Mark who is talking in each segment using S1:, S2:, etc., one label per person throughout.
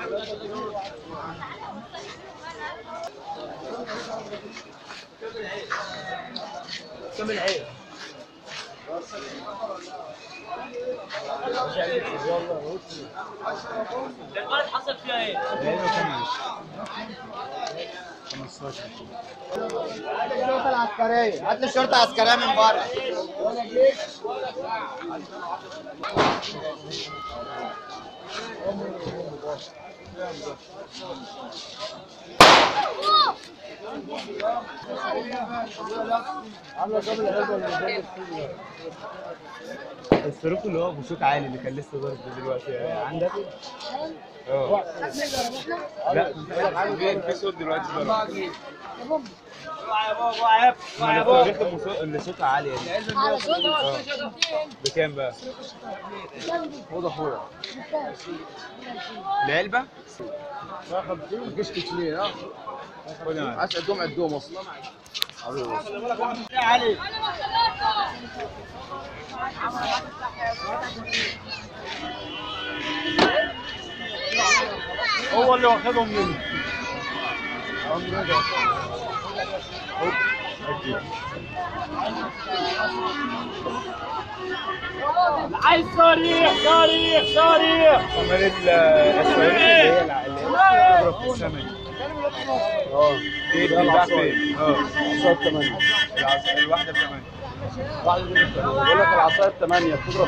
S1: كم العيب البلد حصل فيها ايه؟
S2: لانه كم 15
S3: الشرطة العسكرية هات لي الشرطة العسكرية من بره
S2: الصاروخ اللي هو بصوت عالي اللي كان لسه ضارب ده دلوقتي عندك؟ اه لا في في صوت دلوقتي ضرب ما الصواريخ المصو- اللي صوتها عالي يعني اه بكام بقى؟ خد اخويا العلبة؟
S3: مفيش كتير ها
S2: خد يا معلم.
S3: عايز عدهم عدهم اصلا
S2: هو اللي واخدهم مني
S1: عايز صريح صريح صريح
S2: عمال ال- الصواريخ اللي هي الع- اللي هي بتضرب في السماء اه دي بتتباع فين؟ اه
S3: عصاية 8
S2: العص- الواحدة بثمانية
S3: واحدة دي بقول لك العصاية 8 بتضرب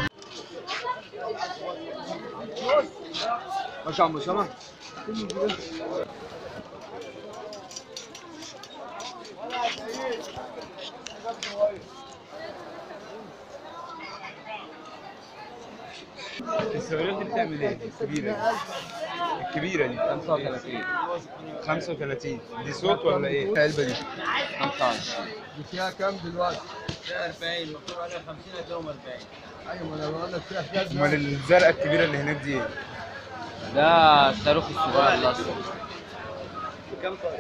S3: ماشي يا عم اسامة
S2: الصواريخ دي بتعمل ايه؟ الكبيرة دي الكبيرة دي
S3: 35
S2: 35 دي صوت ولا ايه؟ العلبة دي
S3: 25 دي فيها كام دلوقتي؟
S1: 40 مكتوب عليها 50 هتلاقيهم 40
S3: ايوه ما انا بقول لك فيها كام
S2: امال الزرقاء الكبيرة اللي هناك دي ايه؟
S1: ده الصاروخ الصغير الاصفر كم طيب؟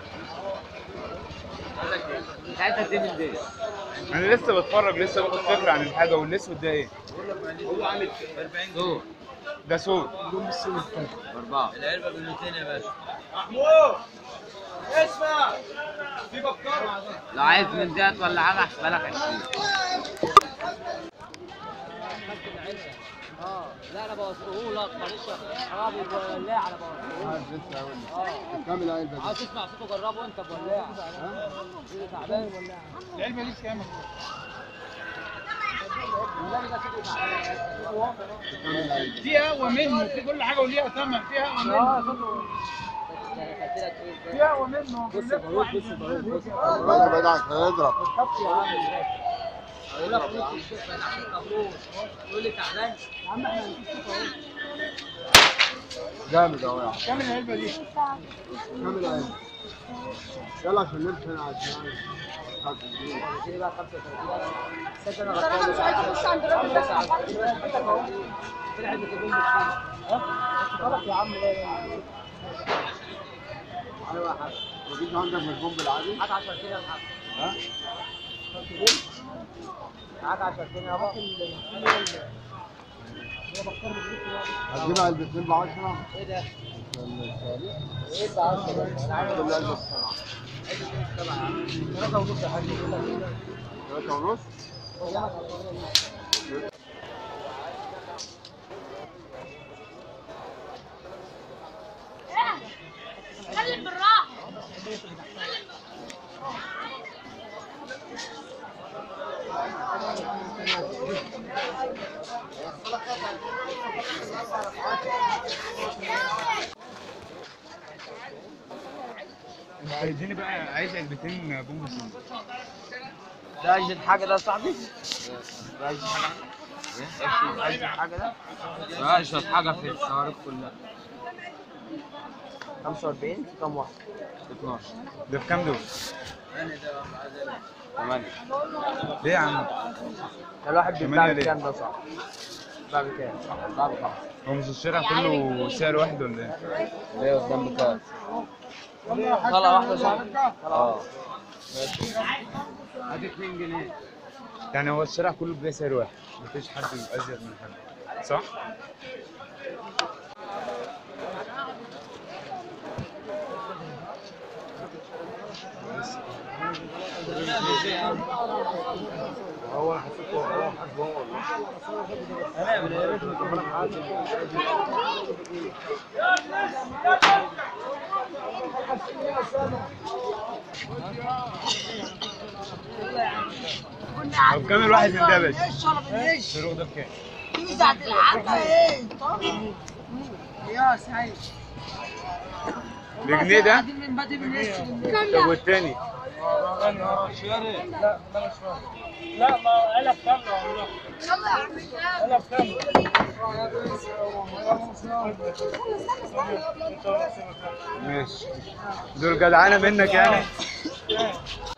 S1: ساعتها دي من دي
S2: انا لسه بتفرج لسه باخد فكرة عن الحاجة والاسود ده ايه؟
S1: هو عامل 40 جنيه
S2: ده صوت
S1: باربعه العلبه ب 200 يا باشا لو عايز من ديت ولا حاجه احسبها لك 20 اه لا انا بوصله لك معلش حرامي بولاعه انا بوصله
S3: كام العلبة دي؟
S1: عاوز تسمع صوته جربه انت بولاعه ها؟ تعبان ولاعه
S2: العلبة دي كام؟ في قهوة منه في كل حاجة وليها ثمن في قهوة منه في قهوة منه
S1: بص يا باروك بص يا باروك بص
S3: بعد بعد عن هيضرب
S1: خف يا عم اقول لك فلوس الشيخ انا عشان مبروك تقول لي تعبان يا عم احنا هنشوف اهو
S3: جامد اهو يا عم
S2: كام العلبة دي؟
S3: كام العلبة؟ يلا عشان نمشي هنا عشان
S1: اديني بقى 35 سكت انا غلطان مش عايز اخش عند الراجل طلع عندك يقول لي ها خلاص يا عم لا لا
S3: ايوه يا حاج وجيت عندك مجنون بالعادي
S1: هات 10 كيلو يا محمد
S3: ها؟
S1: معاك 10 كيلو يابا
S3: هتجيب علبتين ب 10
S1: ايه ده؟
S3: ولا
S1: ايه ده 10 انا عارف
S3: كل علبة بسبعة
S1: ثلاثة ونص يا حاج يقول لك ايه ده؟
S3: ثلاثة ونص
S4: اتكلم بالراحه
S2: اديني بقى عايز علبتين بوم سين
S1: ده اجد حاجه ده يا صاحبي؟ ده اجد حاجه؟ ايه؟ اجد حاجه ده؟ ده اجد حاجه في الصواريخ كلها 45 في كام واحد؟ 12
S2: ده بكام دول؟
S1: 8
S2: ليه يا عم؟
S1: ده الواحد بيتباع
S2: تمانية ليه؟
S1: بكام ده صح؟ بيتباع بكام؟ بيتباع بخمسة
S2: هو مش الشارع كله سعر واحد ولا ايه؟
S1: ليه قدام بكام؟ طلعة واحدة صح؟ اه ادي 2 جنيه
S2: يعني هو الشارع كله بيبيع سعر واحد مفيش حد ازيد من حد صح؟ هو حسيت هو حسبه والله طب كام الواحد من ده يا باشا؟ الفروق ده بكام؟
S1: يا سعيد
S2: بجنيه ده؟
S1: من بدري من الناس
S2: طب والتاني؟
S5: لا ما علب كاملة والله علب كاملة
S2: ماشي دول جدعانه منك يعني